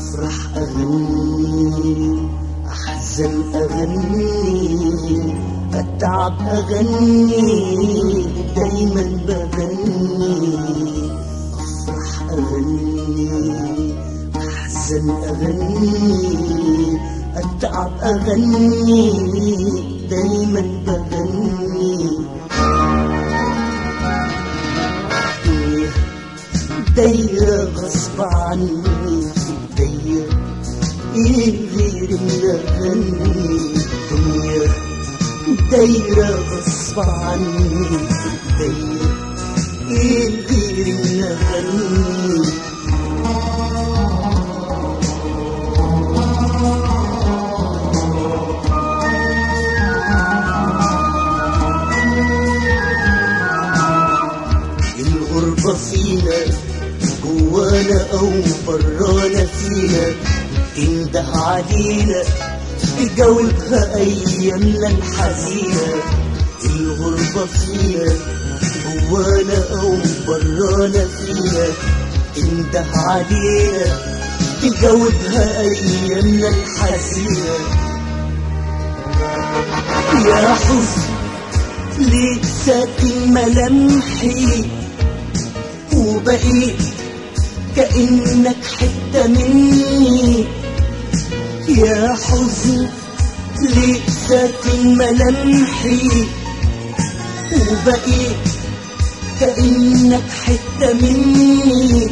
أفرح أغني أحزن أغني أتعب أغني دايما بغني أفرح أغني أحزن أغني أتعب أغني دايما بغني دايرة غصب عني دايرة ايه غير من اغني دنيا دايرة غصب عني دايرة ايه غير من اغني الغربة فينا جوانا أو برانا فينا تنده علينا تجاوبها أيامنا الحزينة الغربة فينا جوانا أو برانا فينا تنده علينا تجاوبها أيامنا الحزينة يا حزن ليه ساكن ملامحي وبقيت كأنك حتة مني يا حزن ليه ساكن ملامحي وبقيت كأنك حتة مني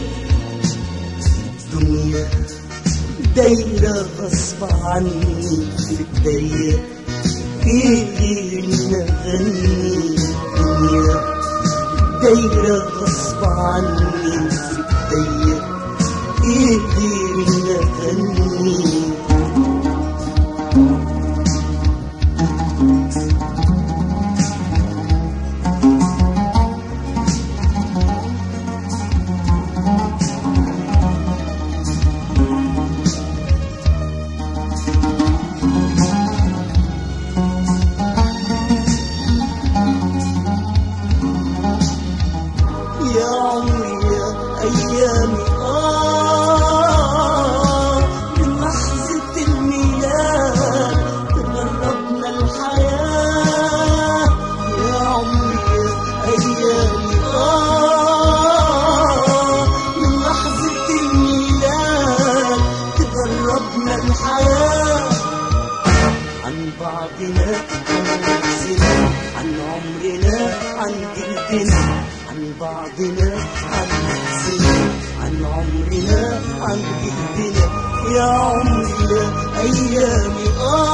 الدنيا دايرة غصب عني في الضيق ايه غير نغني الدنيا دايرة غصب عني في الضيق ايه غير نغني يا عمري يا أيامي آه من لحظة الميلاد تغربنا الحياة يا عمري يا أيامي آه من لحظة الميلاد تغربنا الحياة عن بعضنا عن نفسنا عن عمرنا عن جلدنا عن بعضنا عن نفسنا عن عمرنا عن جلدنا يا عمري يا أيامي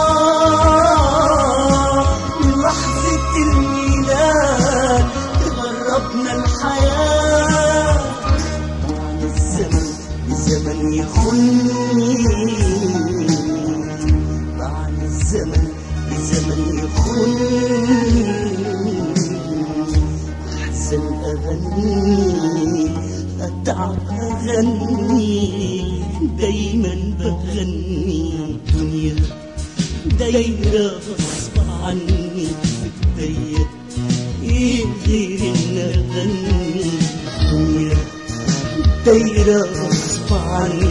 آه من لحظة الميلاد تغربنا الحياة عن الزمن الزمن يخوني بعد الزمن بزمن يخوني أحزن أغني أتعب أغني دايما بغني دنيا دايرة غصب عني بتضيق إيه غير إن أغني دنيا دايرة غصب عني